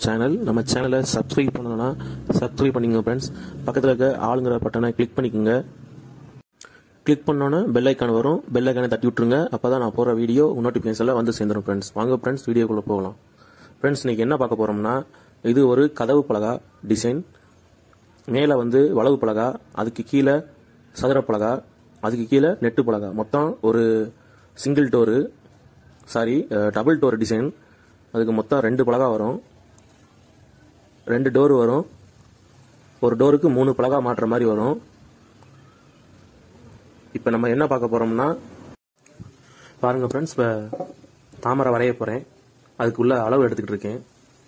channel நம்ம சேனலை subscribe பண்ணணும்னா சப்ஸ்கிரைப் பண்ணிக்கோங்க ஃப்ரெண்ட்ஸ் பக்கத்தில் இருக்க ஆளுங்கிற பட்டனை கிளிக் பண்ணிக்கோங்க கிளிக் பண்ணோன்னே பெல் ஐக்கான் வரும் பெல் ஐக்கானை தட்டி விட்டுருங்க அப்போ தான் நான் போகிற வீடியோ நோட்டிஃபிகேஷனில் வந்து சேர்ந்துடும் ஃப்ரெண்ட்ஸ் வாங்க ஃப்ரெண்ட்ஸ் வீடியோக்குள்ளே போகலாம் ஃப்ரெண்ட்ஸ் இன்றைக்கி என்ன பார்க்க போகிறோம்னா இது ஒரு கதவு பலகா டிசைன் மேலே வந்து வளவு பலகா அதுக்கு கீழே சதுர பலகா அதுக்கு கீழே நெட்டு பலகா மொத்தம் ஒரு single door sorry double door design அதுக்கு மொத்தம் ரெண்டு பலகா வரும் ரெண்டு டோர் வரும் ஒரு டோருக்கு மூணு பலகா மாட்டுற மாதிரி வரும் இப்போ நம்ம என்ன பார்க்க போறோம்னா பாருங்க ஃப்ரெண்ட்ஸ் இப்போ தாமரை வரைய போறேன் அதுக்குள்ள அளவு எடுத்துக்கிட்டு இருக்கேன்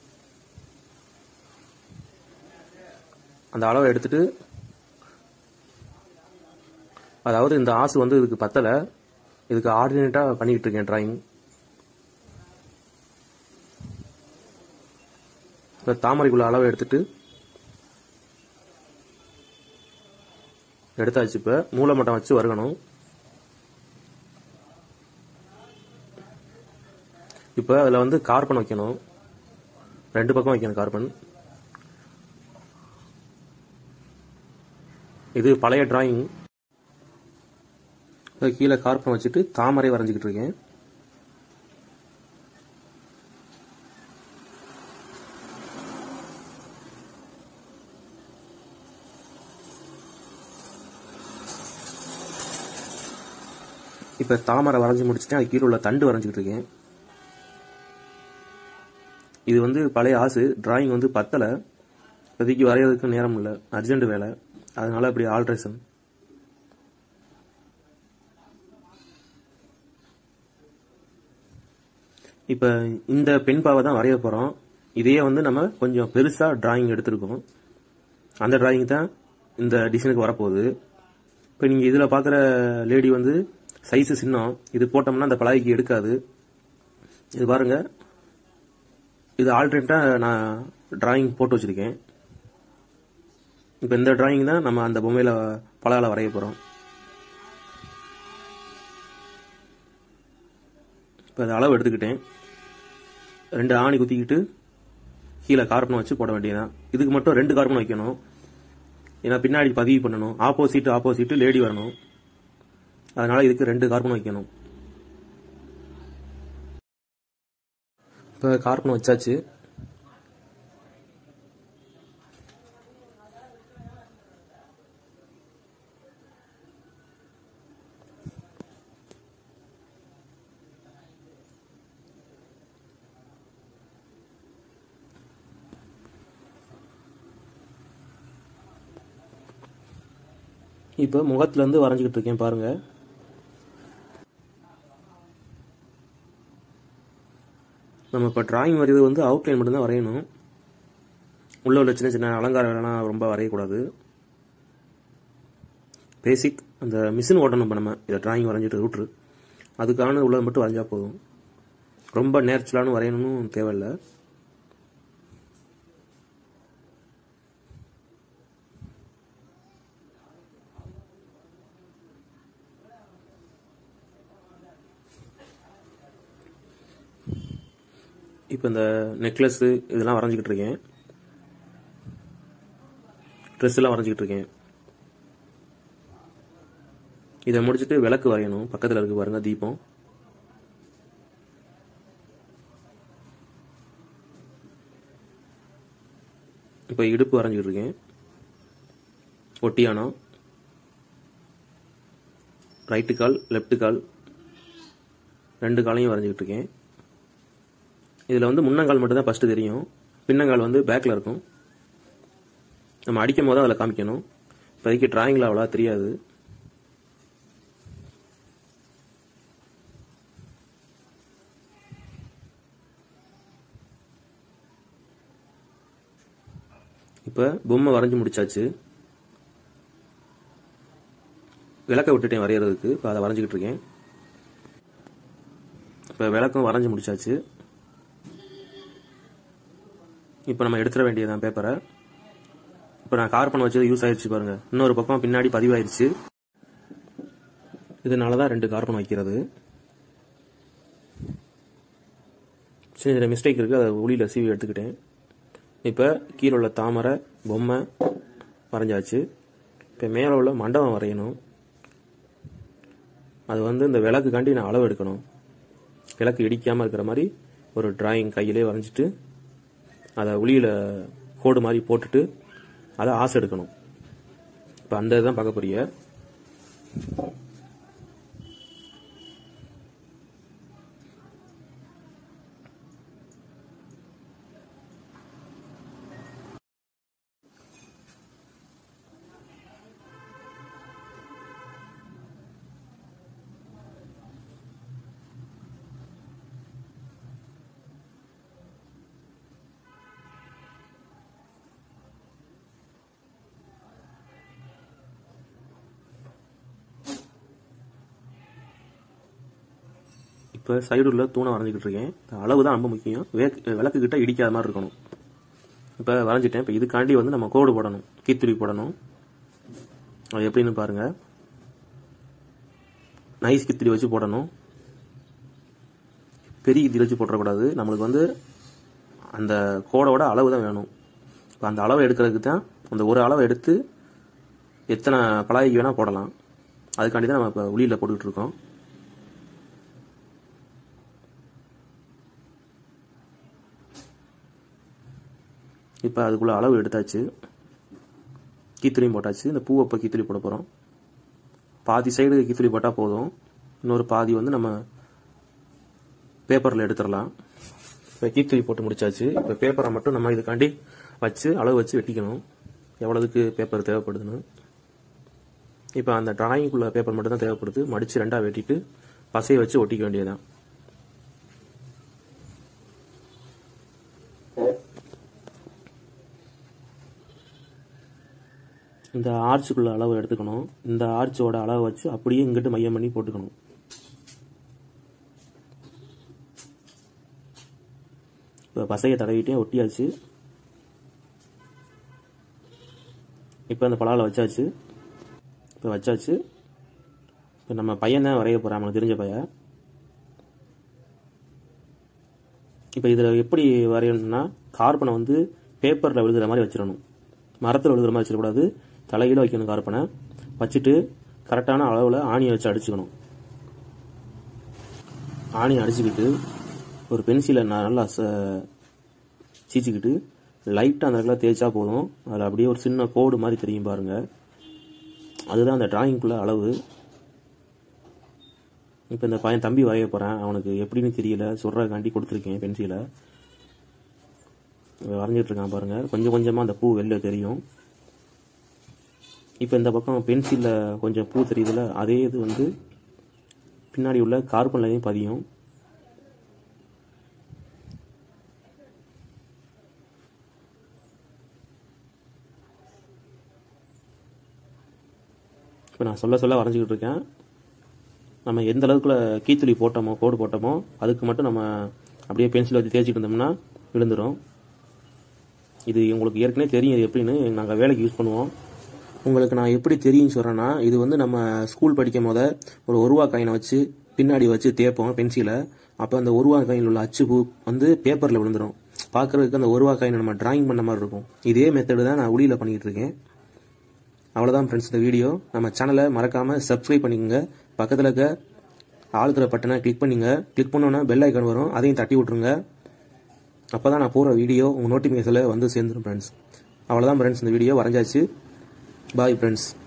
அந்த அளவை எடுத்துட்டு அதாவது இந்த ஆசு வந்து இதுக்கு பத்தலை இதுக்கு ஆர்டினேட்டாக பண்ணிக்கிட்டு இருக்கேன் டிராயிங் இப்போ தாமரைக்குள்ள அளவை எடுத்துட்டு எடுத்தாச்சு இப்போ மூளை மட்டம் வச்சு வருகணும் இப்போ அதில் வந்து கார்பன் வைக்கணும் ரெண்டு பக்கம் வைக்கணும் கார்பன் இது பழைய டிராயிங் கீழே கார்பன் வச்சுட்டு தாமரை வரைஞ்சிக்கிட்டு இருக்கேன் இப்போ தாமரை வரைஞ்சி முடிச்சுட்டேன் அது கீழே உள்ள தண்டு வரைஞ்சிக்கிட்டு இருக்கேன் இது வந்து பழைய ஆசு டிராயிங் வந்து பத்தலை இப்போதைக்கு வரைகிறதுக்கு நேரம் இல்லை அர்ஜென்ட் வேலை அதனால அப்படி ஆல்ட்ரேஷன் இப்போ இந்த பெண் பாவை தான் வரைய போகிறோம் இதையே வந்து நம்ம கொஞ்சம் பெருசாக டிராயிங் எடுத்திருக்கோம் அந்த டிராயிங் தான் இந்த டிசைனுக்கு வரப்போகுது இப்போ நீங்கள் இதில் பார்க்குற லேடி வந்து சைஸு சின்னம் இது போட்டோம்னா அந்த பழகைக்கு எடுக்காது இது பாருங்க இது ஆல்டர்னேட்டாக நான் டிராயிங் போட்டு வச்சுருக்கேன் இப்போ இந்த டிராயிங் தான் நம்ம அந்த பொம்மையில் பலகால வரைய போகிறோம் இப்போ அது அளவு எடுத்துக்கிட்டேன் ரெண்டு ஆணி குத்திக்கிட்டு கீழே கார்பன் வச்சு போட வேண்டியதான் இதுக்கு மட்டும் ரெண்டு கார்பன் வைக்கணும் ஏன்னா பின்னாடி பதிவு பண்ணணும் ஆப்போசிட் ஆப்போசிட் லேடி வரணும் அதனால இதுக்கு ரெண்டு கார்பன் வைக்கணும் இப்போ கார்பன் வச்சாச்சு இப்போ முகத்துலேருந்து வரைஞ்சிக்கிட்டு இருக்கேன் பாருங்க நம்ம இப்போ டிராயிங் வரைகிறது வந்து அவுட்லைன் மட்டும்தான் வரையணும் உள்ள உள்ள சின்ன சின்ன அலங்கார வேலைலாம் ரொம்ப வரையக்கூடாது பேசிக் அந்த மிஷின் ஓட்டணும் இப்போ நம்ம இதை டிராயிங் வரைஞ்சிட்டு ரூட்ரு அதுக்கான உள்ளது மட்டும் வரைஞ்சா போதும் ரொம்ப நேச்சுரலானு வரையணும்னு தேவையில்லை இப்போ இந்த நெக்லஸ்ஸு இதெல்லாம் வரைஞ்சிக்கிட்டு இருக்கேன் ட்ரெஸ் எல்லாம் வரைஞ்சிக்கிட்டு இருக்கேன் இதை முடிச்சுட்டு விளக்கு வரையணும் பக்கத்தில் இருக்கு பாருங்க தீபம் இப்போ இடுப்பு வரைஞ்சிக்கிட்டு இருக்கேன் ஒட்டியானம் ரைட்டு கால் லெஃப்ட் கால் ரெண்டு காலையும் வரைஞ்சிக்கிட்டு இருக்கேன் இதில் வந்து முன்னங்கால் மட்டும் தான் ஃபஸ்ட்டு தெரியும் பின்னங்கால் வந்து பேக்கில் இருக்கும் நம்ம அடிக்கும் போது அதில் காமிக்கணும் இப்போதைக்கு டிராயிங்கில் அவ்வளோ தெரியாது இப்போ பொம்மை வரைஞ்சி முடிச்சாச்சு விளக்க விட்டுட்டேன் வரைகிறதுக்கு இப்போ அதை வரைஞ்சிக்கிட்டு இருக்கேன் இப்போ விளக்கம் வரைஞ்சி முடிச்சாச்சு இப்போ நம்ம எடுத்துட வேண்டியதான் பேப்பரை இப்போ நான் கார்பன் வச்சது யூஸ் ஆயிடுச்சு பாருங்க இன்னொரு பக்கம் பின்னாடி பதிவாயிருச்சு இதனால தான் ரெண்டு கார்பன் வைக்கிறது சின்ன சின்ன மிஸ்டேக் இருக்குது அதை ஒளியில் சீவி எடுத்துக்கிட்டேன் இப்போ கீழே உள்ள தாமரை பொம்மை வரைஞ்சாச்சு இப்போ மேலே உள்ள மண்டபம் வரையணும் அது வந்து இந்த விளக்குக்காண்டி நான் அளவு எடுக்கணும் விளக்கு இடிக்காமல் இருக்கிற மாதிரி ஒரு டிராயிங் கையிலே வரைஞ்சிட்டு அதை உளியில் கோடு மாதிரி போட்டுட்டு அதை ஆசை எடுக்கணும் இப்போ அந்த இதுதான் பார்க்க போறீங்க இப்போ சைடு உள்ள தூணை வரைஞ்சிக்கிட்டு இருக்கேன் இந்த அளவு தான் ரொம்ப முக்கியம் வேக் விளக்கு கிட்ட இடிக்காத மாதிரி இருக்கணும் இப்போ வரைஞ்சிட்டேன் இப்போ இதுக்காண்டி வந்து நம்ம கோடு போடணும் கீத்துரி போடணும் அது எப்படின்னு பாருங்க நைஸ் கித்திரி வச்சு போடணும் பெரிய கித்திரி வச்சு போட்டுறக்கூடாது நம்மளுக்கு வந்து அந்த கோடோட அளவு தான் வேணும் இப்போ அந்த அளவை எடுக்கிறதுக்கு தான் அந்த ஒரு அளவை எடுத்து எத்தனை பலாய்க்கு வேணால் போடலாம் அதுக்காண்டி தான் நம்ம இப்போ உளியில் போட்டுக்கிட்டு இருக்கோம் இப்போ அதுக்குள்ள அளவு எடுத்தாச்சு கீத்துளியும் போட்டாச்சு இந்த பூவை இப்போ கீத்துளி போட போகிறோம் பாதி சைடு கீத்துளி போட்டால் போதும் இன்னொரு பாதி வந்து நம்ம பேப்பரில் எடுத்துடலாம் இப்போ கீத்துளி போட்டு முடிச்சாச்சு இப்போ பேப்பரை மட்டும் நம்ம இதுக்காண்டி வச்சு அளவு வச்சு வெட்டிக்கணும் எவ்வளவுக்கு பேப்பர் தேவைப்படுதுன்னு இப்போ அந்த டிராயிங்குள்ள பேப்பர் மட்டும் தான் தேவைப்படுது மடித்து ரெண்டாக வெட்டிட்டு பசையை வச்சு ஒட்டிக்க வேண்டியதுதான் இந்த ஆர்ச்சுக்குள்ள அளவு எடுத்துக்கணும் இந்த ஆர்ச்சோட அளவை வச்சு அப்படியே இங்கிட்டு மையம் பண்ணி போட்டுக்கணும் இப்போ பசையை தடவிட்டே ஒட்டியாச்சு இப்போ அந்த பலாவில் வச்சாச்சு இப்போ வச்சாச்சு இப்போ நம்ம பையன் தான் வரைய போகிறான் அவனுக்கு தெரிஞ்ச பையன் இப்போ இதில் எப்படி வரையணும்னா கார்பனை வந்து பேப்பரில் விழுகிற மாதிரி வச்சிடணும் மரத்தில் விழுகிற மாதிரி வச்சிடக்கூடாது தலையில் வைக்கணும் கார்பனை வச்சுட்டு கரெக்டான அளவில் ஆணியை வச்சு அடிச்சுக்கணும் ஆணியை அடிச்சுக்கிட்டு ஒரு பென்சிலை நல்லா ச சீச்சிக்கிட்டு லைட்டாக அந்த இடத்துல தேய்ச்சா போதும் அதில் அப்படியே ஒரு சின்ன கோடு மாதிரி தெரியும் பாருங்க அதுதான் அந்த டிராயிங்குள்ள அளவு இப்போ இந்த பையன் தம்பி வரைய போகிறேன் அவனுக்கு எப்படின்னு தெரியல சொல்கிறக்காண்டி கொடுத்துருக்கேன் பென்சிலை வரைஞ்சிட்டு இருக்கான் பாருங்க கொஞ்சம் கொஞ்சமாக அந்த பூ வெளில தெரியும் இப்போ இந்த பக்கம் பென்சிலில் கொஞ்சம் பூ தெரியுதுல அதே இது வந்து பின்னாடி உள்ள கார்பன்லையும் பதியும் இப்போ நான் சொல்ல சொல்ல வரைஞ்சிக்கிட்டு இருக்கேன் நம்ம எந்த அளவுக்குள்ள கீத்துளி போட்டோமோ கோடு போட்டோமோ அதுக்கு மட்டும் நம்ம அப்படியே பென்சில் வச்சு தேய்ச்சிட்டு இருந்தோம்னா விழுந்துடும் இது உங்களுக்கு ஏற்கனவே தெரியும் இது எப்படின்னு நாங்கள் வேலைக்கு யூஸ் பண்ணுவோம் உங்களுக்கு நான் எப்படி தெரியும் சொல்கிறேன்னா இது வந்து நம்ம ஸ்கூல் படிக்கும் போத ஒரு ஒருவா காயினை வச்சு பின்னாடி வச்சு தேய்ப்போம் பென்சிலை அப்போ அந்த ஒருவா காயின் உள்ள அச்சு பூ வந்து பேப்பரில் விழுந்துடும் பார்க்குறதுக்கு அந்த ஒருவா காயினை நம்ம டிராயிங் பண்ண மாதிரி இருக்கும் இதே மெத்தடு தான் நான் உளியில் பண்ணிக்கிட்டு இருக்கேன் அவ்வளோதான் ஃப்ரெண்ட்ஸ் இந்த வீடியோ நம்ம சேனலை மறக்காமல் சப்ஸ்கிரைப் பண்ணிக்கோங்க பக்கத்தில் இருக்க ஆளுக்கிற பட்டனை கிளிக் பண்ணிங்க கிளிக் பண்ணோன்னா பெல் ஐக்கான் வரும் அதையும் தட்டி விட்ருங்க அப்போ தான் நான் போகிற வீடியோ உங்கள் நோட்டிஃபிகேஷனில் வந்து சேர்ந்துடும் ஃப்ரெண்ட்ஸ் அவ்வளோதான் ஃப்ரெண்ட்ஸ் இந்த வீடியோ வரைஞ்சாச்சு பாய் ஃப்ரெண்ட்ஸ்